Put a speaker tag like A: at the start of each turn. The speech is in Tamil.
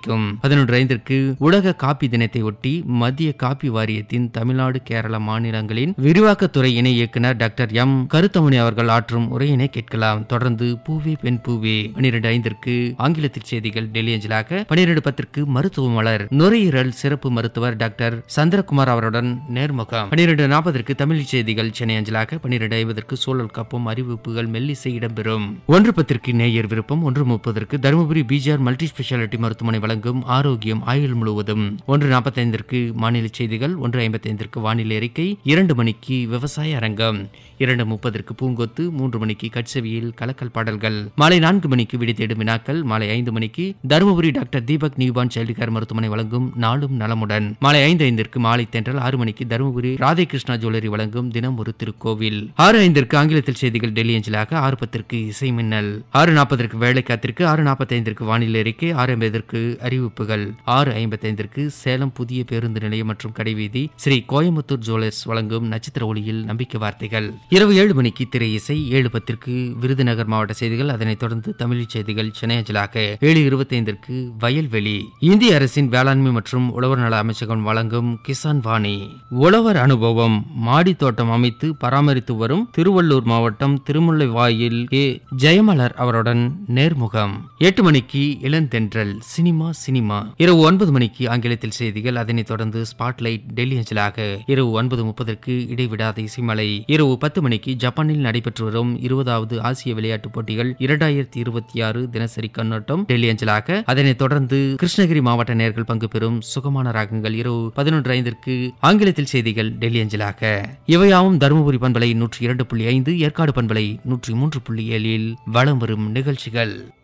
A: ஒலிக்கும் பதினொன்று ஐந்திற்கு உலக காப்பி தினத்தை ஒட்டி மத்திய காப்பி வாரியத்தின் தமிழ்நாடு கேரள மாநிலங்களின் விரிவாக்கத்துறை இணை இயக்குனர் டாக்டர் எம் கருத்தமணி அவர்கள் ஆற்றும் உரையினை கேட்கலாம் தொடர்ந்து பூவே பெண் பூவே பனிரெண்டு ஐந்திற்கு ஆங்கிலத்தில் செய்திகள் டெல்லி அஞ்சலாக பனிரெண்டு பத்திற்கு மருத்துவ மலர் நுரையீரல் சிறப்பு மருத்துவர் டாக்டர் சந்திரகுமார் அவருடன் நேர்முகம் பனிரெண்டு நாற்பதற்கு தமிழ் செய்திகள் சென்னை அஞ்சலாக பனிரெண்டு ஐம்பதற்கு சூழல் கப்பும் அறிவிப்புகள் மெல்லிசை இடம்பெறும் ஒன்று பத்திற்கு நேயர் விருப்பம் ஒன்று முப்பதற்கு தருமபுரி பிஜிஆர் மல்டி ஸ்பெஷாலிட்டி மருத்துவமனை வழங்கும் ஆரோக்கியம் ஆயுள் முழுவதும் ஒன்று நாற்பத்தைந்திற்கு மாநில செய்திகள் ஒன்று ஐம்பத்தைந்திற்கு வானிலை அறிக்கை இரண்டு மணிக்கு விவசாய அரங்கம் இரண்டு முப்பதற்கு பூங்கொத்து மூன்று மணிக்கு கட்சவியில் கலக்கல் பாடல்கள் மாலை நான்கு மணிக்கு விடை தேடும் வினாக்கள் மாலை ஐந்து மணிக்கு Dharmapuri doctor Deepak newborn child care மருத்துவமனை வழங்கும் நாளும் நலமுடன் மாலை ஐந்து ஐந்திற்கு மாலை தென்றல் ஆறு மணிக்கு தருமபுரி ராதே கிருஷ்ணா ஜுவல்லரி வழங்கும் தினம் ஒரு திருக்கோவில் ஆறு ஐந்திற்கு ஆங்கிலத்தில் செய்திகள் டெல்லி அஞ்சலாக ஆறு பத்திற்கு இசை மின்னல் ஆறு நாற்பதற்கு வேலை காத்திற்கு ஆறு நாற்பத்தைந்திற்கு வானிலை அறிக்கை ஆறு ஐம்பதற்கு அறிவிப்புகள் ஆறு ஐம்பத்தைந்திற்கு சேலம் புதிய பேருந்து நிலையம் மற்றும் கடைவீதி ஸ்ரீ கோயம்புத்தூர் ஜுவல்லர்ஸ் வழங்கும் நட்சத்திர ஒளியில் நம்பிக்கை வார்த்தைகள் இரவு ஏழு மணிக்கு திரை இசை ஏழு பத்திற்கு விருதுநகர் மாவட்ட செய்திகள் அதனைத் தொடர்ந்து தமிழ் செய்திகள் சென்னை அஞ்சலாக ஏழு இருபத்தைந்திற்கு வயல்வெளி இந்திய அரசின் வேளாண்மை மற்றும் உழவர் நல அமைச்சகம் வழங்கும் கிசான் வாணி உழவர் அனுபவம் மாடி தோட்டம் அமைத்து பராமரித்து வரும் திருவள்ளூர் மாவட்டம் திருமுல்லைவாயில் ஏ ஜெயமலர் அவருடன் நேர்முகம் எட்டு மணிக்கு இளந்தென்றல் சினிமா சினிமா இரவு ஒன்பது மணிக்கு ஆங்கிலத்தில் செய்திகள் அதனைத் தொடர்ந்து ஸ்பாட்லைட் டெல்லி அஞ்சலாக இரவு ஒன்பது முப்பதற்கு இடைவிடாத இசைமலை இரவு பத்து மணிக்கு ஜப்பானில் நடைபெற்று வரும் இருபதாவது ஆசிய விளையாட்டுப் போட்டிகள் இரண்டாயிரத்தி இருபத்தி ஆறு தினசரி கண்ணோட்டம் டெல்லி அஞ்சலாக அதனைத் தொடர்ந்து கிருஷ்ணகிரி மாவட்ட நேர்கள் பங்கு பெறும் சுகமான ராகங்கள் இரவு பதினொன்று ஐந்திற்கு ஆங்கிலத்தில் செய்திகள் டெல்லி அஞ்சலாக இவையாவும் தருமபுரி பண்பலை நூற்றி இரண்டு புள்ளி ஐந்து ஏற்காடு பண்பலை நூற்றி மூன்று புள்ளி ஏழில் வலம் வரும் நிகழ்ச்சிகள்